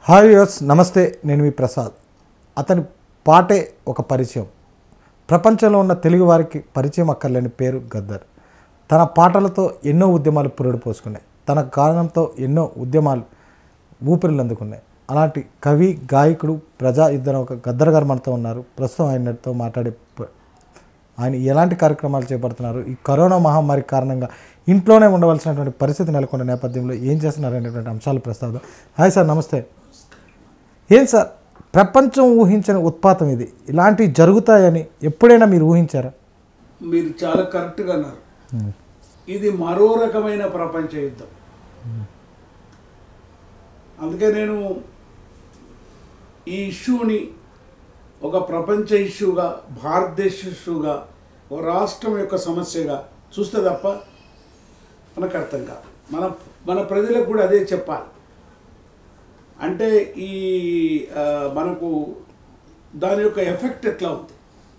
Hi use నమస్తే నేను మీ ప్రసాద్ అతని పాటే ఒక పరిచయం ప్రపంచంలో ఉన్న తెలుగు వారికి పరిచయం అక్కర్లేని పేరు గద్దర్ తన పాటలతో ఎన్నో ఉద్యమాలు పురుడు పోసుకున్నాయి తన గానంతో ఎన్నో ఉద్యమాలు ఊపిరిలు అందుకున్నాయి అలాంటి కవి గాయకుడు ప్రజా ఇద్దరు ఒక గద్దర్ గారు మనతో ఉన్నారు ప్రస్తుతం ఆయనతో మాట్లాడే ప- ఆయన ఎలాంటి కార్యక్రమాలు చేపడుతున్నారు ఈ కరోనా మహమ్మారి కారణంగా ఇంట్లోనే ఉండవలసినటువంటి పరిస్థితి నెలకొన్న నేపథ్యంలో ఏం చేస్తున్నారు అనేటువంటి అంశాలు ప్రస్తావన హాయ్ సార్ నమస్తే ఏం సార్ ప్రపంచం ఊహించని ఉత్పాతం ఇది ఇలాంటివి జరుగుతాయని ఎప్పుడైనా మీరు ఊహించారా మీరు చాలా కరెక్ట్గా అన్నారు ఇది మరో రకమైన ప్రపంచ యుద్ధం అందుకే నేను ఈ ఇష్యూని ఒక ప్రపంచ ఇష్యూగా భారతదేశ ఇష్యూగా ఒక రాష్ట్రం యొక్క సమస్యగా చూస్తే తప్ప మనకు అర్థం కాదు మన మన ప్రజలకు కూడా అదే చెప్పాలి అంటే ఈ ఆ, మనకు దాని యొక్క ఎఫెక్ట్ ఎట్లా ఉంది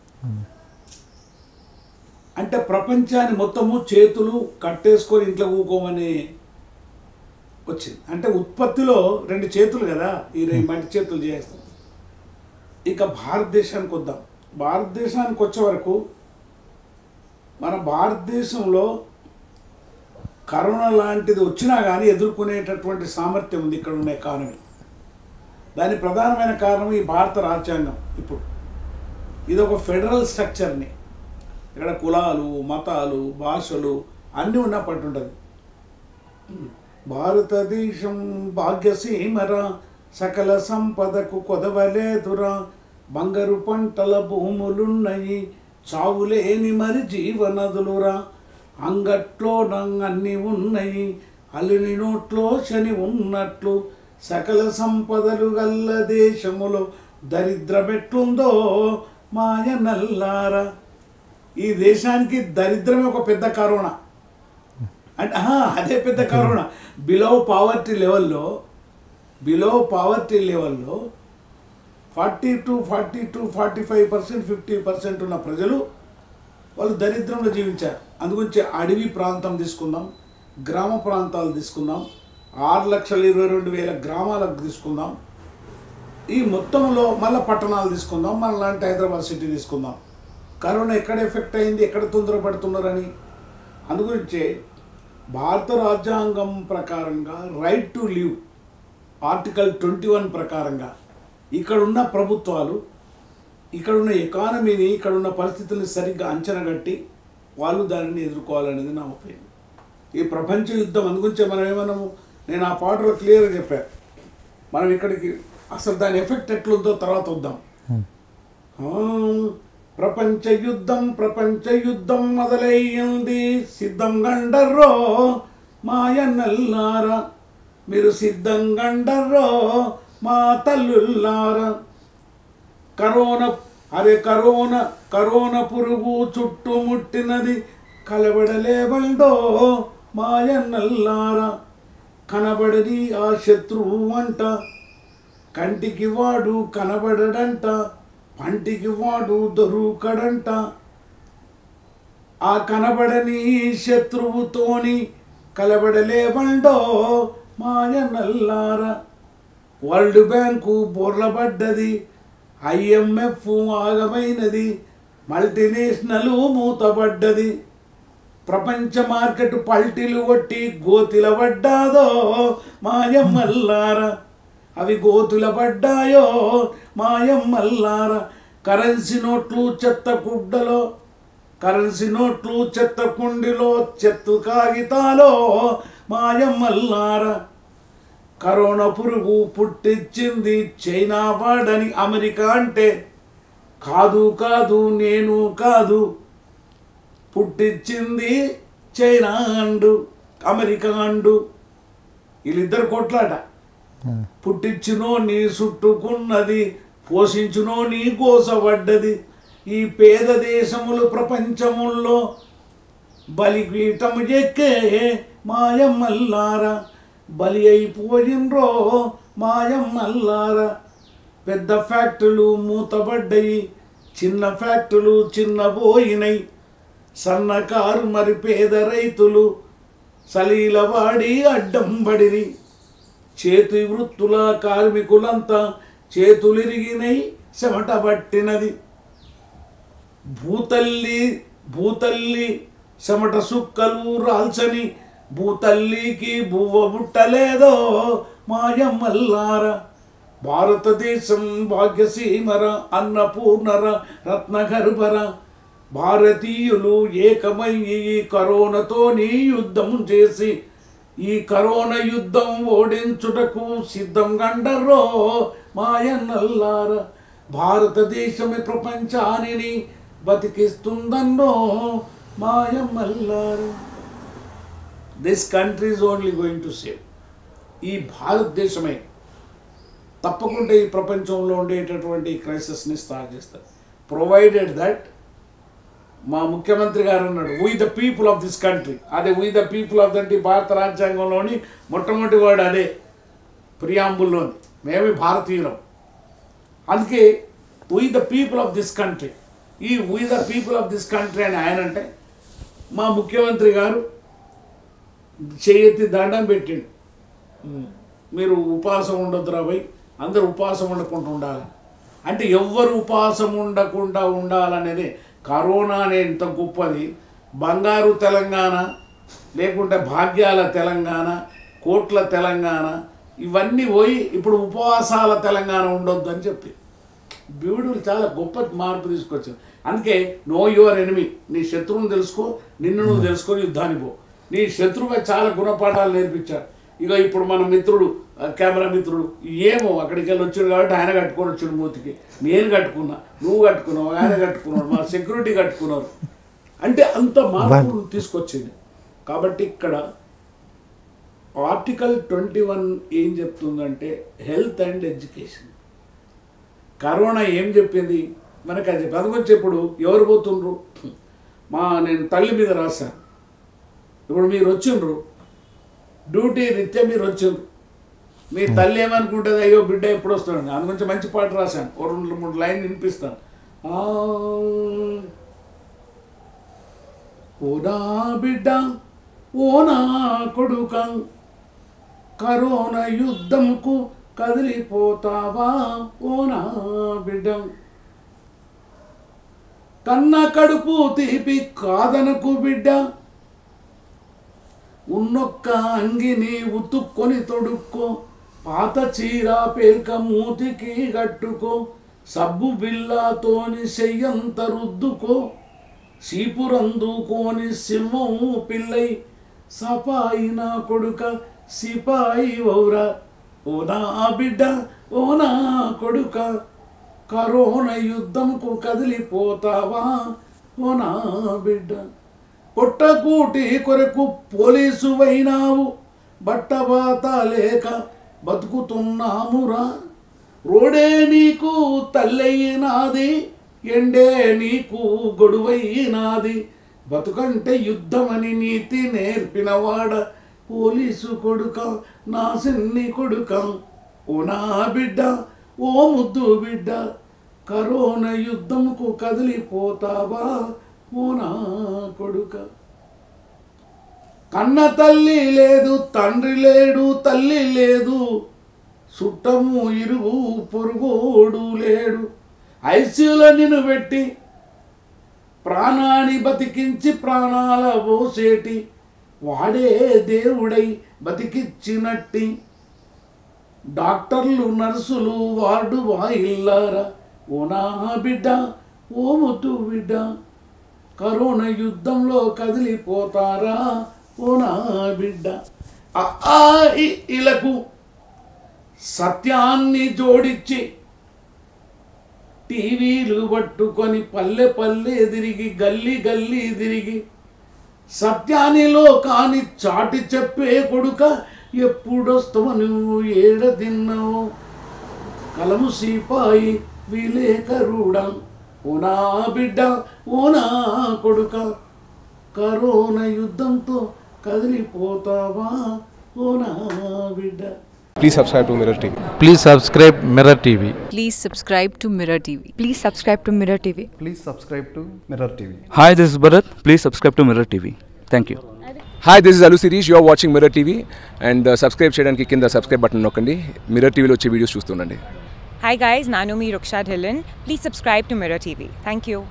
అంటే ప్రపంచాన్ని మొత్తము చేతులు కట్టేసుకొని ఇంట్లో ఊకోమని వచ్చింది అంటే ఉత్పత్తిలో రెండు చేతులు కదా ఈ రెండు మట్టి చేతులు చేస్తాం ఇక భారతదేశానికి వద్దాం భారతదేశానికి వచ్చే వరకు మన భారతదేశంలో కరోనా లాంటిది వచ్చినా కానీ ఎదుర్కొనేటటువంటి సామర్థ్యం ఉంది ఇక్కడ ఉన్న ఎకానమీ దాని ప్రధానమైన కారణం ఈ భారత రాజ్యాంగం ఇప్పుడు ఇది ఒక ఫెడరల్ స్ట్రక్చర్ని ఇక్కడ కులాలు మతాలు భాషలు అన్నీ ఉన్నప్పటి ఉంటుంది భారతదేశం భాగ్యసీమరా సకల సంపదకు కొదవలేదురా బంగారు పంటల భూములున్నాయి చావులేని మరి జీవనదులురా అంగట్లో అన్నీ ఉన్నాయి అల్లుని నోట్లో శని ఉన్నట్లు సకల సంపదలు గల్ల దేశములో దరిద్రమెట్లుందో మాయ నల్లారా ఈ దేశానికి దరిద్రమే ఒక పెద్ద కరోనా అంటే ఆహా, అదే పెద్ద కరోనా బిలో పావర్టీ లెవెల్లో బిలో పావర్టీ లెవెల్లో forty two forty two forty five percent fifty percent ఉన్న ప్రజలు వాళ్ళు దరిద్రంలో జీవించారు అందుగురించి అడవి ప్రాంతం తీసుకుందాం గ్రామ ప్రాంతాలు తీసుకుందాం ఆరు లక్షల ఇరవై రెండు వేల గ్రామాలకు తీసుకుందాం ఈ మొత్తంలో మళ్ళీ పట్టణాలు తీసుకుందాం మన లాంటి హైదరాబాద్ సిటీ తీసుకుందాం కరోనా ఎక్కడ ఎఫెక్ట్ అయింది ఎక్కడ తొందరపడుతున్నారని అందుగురించే భారత రాజ్యాంగం ప్రకారంగా right to live article twenty one ప్రకారంగా ఇక్కడున్న ప్రభుత్వాలు ఇక్కడున్న ఎకానమీని ఇక్కడున్న పరిస్థితుల్ని సరిగ్గా అంచనా కట్టి వాళ్ళు దానిని ఎదుర్కోవాలనేది నా ఒపీనియన్ ఈ ప్రపంచ యుద్ధం అందుగురించే మనం ఏమన్నాము నేను ఆ పాటలో క్లియర్గా చెప్పాను మనం ఇక్కడికి అసలు దాని ఎఫెక్ట్ ఎట్లుందో తర్వాత వద్దాం ఆ, ప్రపంచ యుద్ధం ప్రపంచ యుద్ధం మొదలయ్యింది సిద్ధం గండర్రో మాయన్నల్లారా మీరు సిద్ధం గండర్రో మా తల్లుల్లారా కరోనా అరే కరోనా కరోనా పురుగు చుట్టుముట్టినది కలబడలేవండో మాయన్నల్లారా కనబడని ఆ శత్రువు అంట కంటికి వాడు కనబడడంట పంటికి వాడు దొరుకడంట ఆ కనబడని శత్రువుతోని కలబడలేవండో మాయ నల్లారా వరల్డ్ బ్యాంకు బోర్లబడ్డది ఐఎంఎఫ్ ఆగమైనది మల్టీనేషనల్ మూతబడ్డది ప్రపంచ మార్కెట్ పల్టీలు కొట్టి గోతిల పడ్డాదో మాయమ్మల్లారా అవి గోతుల పడ్డాయో మాయమ్మల్లారా కరెన్సీ నోట్లు చెత్త గుడ్డలో కరెన్సీ నోట్లు చెత్త కుండిలో చెత్త కాగితాలో మాయమ్మల్లారా కరోనా పురుగు పుట్టించింది చైనా వాడని అమెరికా అంటే కాదు కాదు నేను కాదు పుట్టించింది చైనా అండు అమెరికా అండు వీళ్ళిద్దరు కొట్లాట పుట్టించునో నీ చుట్టుకున్నది పోషించునో నీ కోసపడ్డది ఈ పేద దేశములు ప్రపంచముల్లో బలిపీఠము ఎక్కే మాయమ్మల్లారా బలి అయిపోయినరో మాయమ్మల్లారా పెద్ద ఫ్యాక్టరీలు మూతబడ్డాయి చిన్న ఫ్యాక్టరీలు చిన్నబోయినాయి సన్నకారు మరి పేద రైతులు సలీలవాడి అడ్డం పడిరి చేతి వృత్తుల కార్మికులంతా చేతులిరిగినై చెమట పట్టినది భూతల్లి భూతల్లి చెమట సుక్కలు రాల్చని భూతల్లికి బువ్వ బుట్టలేదో మాయమ్మల్లార భారతదేశం భాగ్యసీమర అన్నపూర్ణర రత్నగర్భర భారతీయులు ఏకమై ఈ కరోనాతోని యుద్ధం చేసి ఈ కరోనా యుద్ధం ఓడించుటకు సిద్ధం గండరో మాయన్నల్లార భారతదేశమే ప్రపంచానిని బతికిస్తుందన్నో మాయమ్మల్లార this country is only going to save ఈ భారతదేశమే తప్పకుండా ఈ ప్రపంచంలో ఉండేటటువంటి క్రైసిస్ని స్టార్ట్ చేస్తారు ప్రొవైడెడ్ దట్ మా ముఖ్యమంత్రి గారు అన్నాడు we the people of this country అదే వీ ద పీపుల్ ఆఫ్ దంటి భారత రాజ్యాంగంలోని మొట్టమొదటి వాడు అదే ప్రియాంబుల్లోని మేమే భారతీయులం అందుకే we the people of this country ఈ we the people of this country అని ఆయన అంటే మా ముఖ్యమంత్రి గారు చేయెత్తి దండం పెట్టిండు మీరు ఉపవాసం ఉండొద్దురా భయ్ అందరూ ఉపవాసం ఉండకుండా ఉండాలి అంటే ఎవ్వరు ఉపవాసం ఉండకుండా ఉండాలనేది కరోనా అనే ఎంత గొప్పది బంగారు తెలంగాణ లేకుంటే భాగ్యాల తెలంగాణ కోట్ల తెలంగాణ ఇవన్నీ పోయి ఇప్పుడు ఉపవాసాల తెలంగాణ ఉండొద్దు అని చెప్పి బ్యూటిఫుల్ చాలా గొప్ప మార్పు తీసుకొచ్చింది అందుకే నో యువర్ ఎనిమి నీ శత్రువుని తెలుసుకో నిన్ను నువ్వు తెలుసుకొని యుద్ధానికి పో నీ శత్రువుగా చాలా గుణపాఠాలు నేర్పించాడు ఇక ఇప్పుడు మన మిత్రుడు ఆ, కెమెరా మిత్రుడు ఏమో అక్కడికి వెళ్ళి వచ్చాడు కాబట్టి ఆయన కట్టుకొని వచ్చాడు మూతికి నేను కట్టుకున్నా నువ్వు కట్టుకున్నావు ఆయన కట్టుకున్నాడు మా సెక్యూరిటీ కట్టుకున్నారు అంటే అంత మార్పు తీసుకొచ్చింది కాబట్టి ఇక్కడ ఆర్టికల్ ట్వంటీ వన్ ఏం చెప్తుందంటే హెల్త్ అండ్ ఎడ్యుకేషన్ కరోనా ఏం చెప్పింది మనకు అది చెప్పి అందుకొచ్చి ఇప్పుడు ఎవరు పోతుండ్రు మా నేను తల్లి మీద రాశాను ఇప్పుడు మీరు వచ్చిండ్రు డ్యూటీ రీత్యా మీరు వచ్చిండ్రు మీ తల్లి ఏమనుకుంటుంది అయ్యో బిడ్డ ఎప్పుడు వస్తున్నాడు అందుగురించి మంచి పాట రాశాను ఓ రెండు మూడు లైన్ వినిపిస్తాను ఆ, ఓ నా బిడ్డ ఓ నా కొడుక కరోనా యుద్ధంకు కదిలిపోతావా ఓ నా బిడ్డ కన్న కడుపు తీపి కాదనకు బిడ్డ ఉన్నొక్క అంగిని ఉతుక్కొని తొడుక్కో పాత చీర పేల్క మూతికి కట్టుకో సబ్బు బిల్లాతోని చెయ్యంత రుద్దుకో సీపురందుకోని సింహం పిల్లై సపాయి నా కొడుక సిపాయి ఓరా ఓ నా బిడ్డ ఓ నా కొడుక కరోనా యుద్ధంకు కదిలిపోతావా ఓ నా బిడ్డ పొట్టకూటి కొరకు పోలీసు అయినావు బట్టబాత లేక బతుకుతున్నామురా రోడే నీకు తల్లయినాది ఎండే నీకు గొడువైనాది బతుకంటే యుద్ధమని నీతి నేర్పినవాడ పోలీసు కొడుక నా సిన్ని కొడుక ఓ నా బిడ్డ ఓ ముద్దు బిడ్డ కరోనా యుద్ధంకు కదిలిపోతావా ఓ నా కొడుక కన్న తల్లి లేదు తండ్రి లేడు తల్లి లేదు చుట్టము ఇరుగు పొరుగోడు లేడు ఐసీయూలో నిన్ను పెట్టి ప్రాణాన్ని బతికించి ప్రాణాల పోసేటి వాడే దేవుడై బతికిచ్చినట్టి డాక్టర్లు నర్సులు వార్డు వాయిల్లారా ఓ నా బిడ్డ ఓ ముద్దు బిడ్డ కరోనా యుద్ధంలో కదిలిపోతారా ఓ నా బిడ్డ ఆ ఆ ఇ ఇలకు సత్యాన్ని జోడించి టీవీలు పట్టుకొని పల్లె పల్లె తిరిగి గల్లీ గల్లీ తిరిగి సత్యానిలో కాని చాటి చెప్పే కొడుక ఎప్పుడొస్తావు నువ్వు ఏడ తిన్నావు కలము సీపాయి విలేకరుడా ఓ నా బిడ్డ ఓ నా కొడుక కరోనా యుద్ధంతో కదిలిపోతావా ఓ నా బిడ్డ Please subscribe to Mirror TV. Please subscribe Mirror TV. Please subscribe to Mirror TV. Please subscribe to Mirror TV. Please subscribe to Mirror TV. Hi, this is Bharat. Please subscribe to Mirror TV. Thank you. Hi this is Alu Sirish you're watching mirror TV and subscribe చేయడానికి కింద subscribe button నొక్కండి mirror టీవీలో వచ్చే videos చూస్తుండండి Hi guys, Nanomi Ruksha Dhillon. Please subscribe to Mirror TV. Thank you.